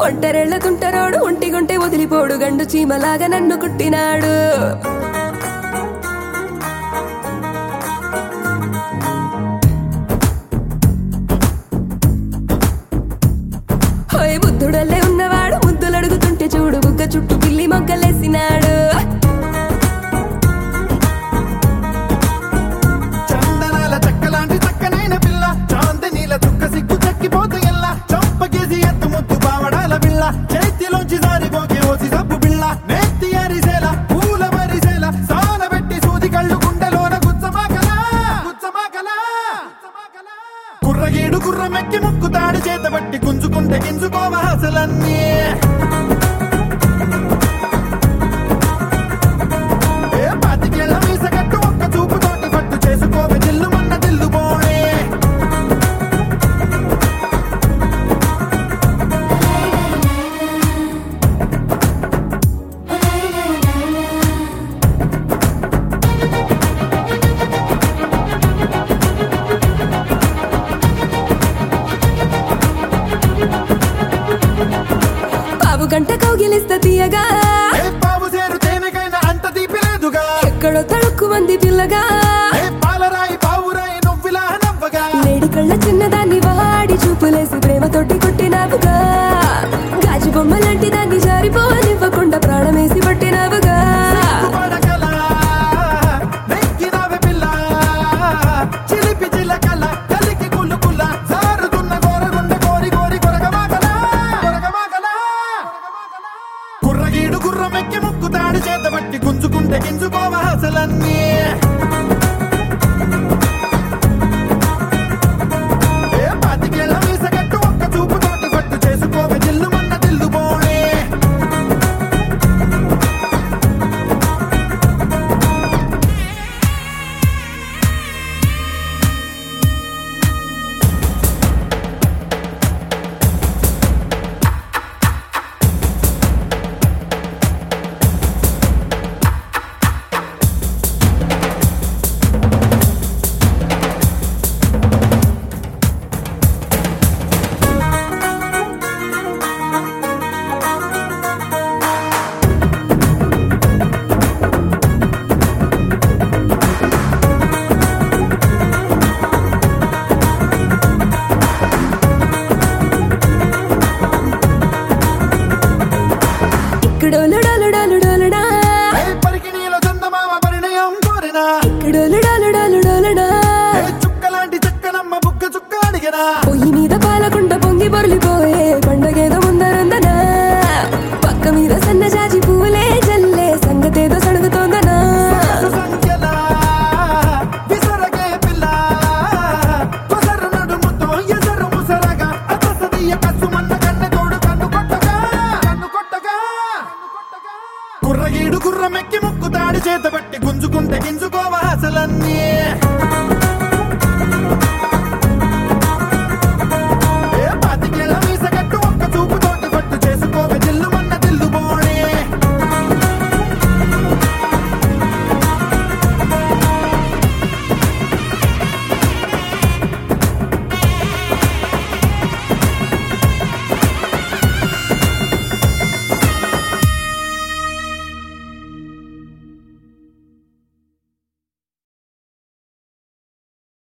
ఒంటరెళ్ళకుంటరోడు ఒంటిగుంటే వదిలిపోడు గండు చీమలాగా నన్ను కుట్టినాడు హోయ్ బుద్ధుడల్లే ఉన్నవాడు ముద్దులు అడుగుతుంటే చూడు బుగ్గ చుట్టూ పిల్లి మొగ్గలేసినాడు చందనాల చక్కలాంటి చక్కనైన పిల్ల చాందనీల చుక్క సిగ్గు చక్కిపోతే ఎల్ల చంపకేసి ఎత్తు ముద్దు పావడాల పిల్ల చేతిలోంచి జారిపోకే ఓసి సబ్బు పిల్ల నెత్తి అరిసేల పూల పరిసేల సాన పెట్టి సూది కళ్ళు గుండెలోన గుచ్చమాకలా గుచ్చమాకలా కుర్రగీడు కుర్రమెక్కి ముక్కుతాడు చేతబట్టి గుంజుకుంటే గింజుకోవ అసలన్నీ ఏ పాతికేళ్ల మీసగట్టు ఒక్క చూపుతోటి పట్టు చేసుకోవే జిల్లుమన్న జిల్లుబోయే బాబు గంట కౌగిలిస్త తీయగా ఏ పావు సేరు తేనెకైనా అంత తీపి లేదుగా ఎక్కడో తడుక్కు మంది పిల్లగా ఏ పాలరాయి పావురాయి నువ్విలా నవ్వగా లేడి కళ్ళ చిన్నదాన్ని వాడి చూపులేసి ప్రేమతోటి కొట్టినావుగా గాజు బొమ్మ లాంటి దాన్ని జారిపోనివ్వకుండా ప్రాణమేసి పట్టినావుగా పడకల నెక్కినవే పిల్ల చిలిపి చిలకల కలికి కులుకుల జారుతున్న గోరగుండ కోరి కోరి కొరగమాకల కొరగమాకల కుర్రగీడు గుర్రమెక్కి ముక్కుతాడు చేతబట్టి గుంజుకుంటే గింజుకోవ అసలన్నీ ఏ పాతికేళ్ల మీసగట్టు ఒక్క చూపుతోటి పట్టు చేసుకోవే జిల్లుమన్న జిల్లుబోయే ఇక్కడోలు డోలు డోలు డోలుడా ఏ పరికిణీలో చందమామ పరిణయం కోరినా ఇక్కడోలు డోలు డోలు డోలుడా ఏ చుక్కలాంటి చక్కనమ్మ బుక్క చుక్క అడిగినా పొయ్యి మీద పాలకుంట పొంగి పొర్లిపోయే పండగేదో ముందరందనా పక్క మీద సన్నజాజి పూలే జల్లే సంగతేదో సడుగుతోందనా సరసు సంఖ్యల విసరగే పిల్ల కొసరు నడుముతో ఎసరు ముసరగా అతసదియ కసుమన్న కన్న తోడు కన్ను కొట్టగా కన్ను కొట్టగా కుర్రగీడు కుర్రమెక్కి ముక్కుతాడు చేతబట్టి గుంజుకుంటే గింజుకోవ అసలన్నీ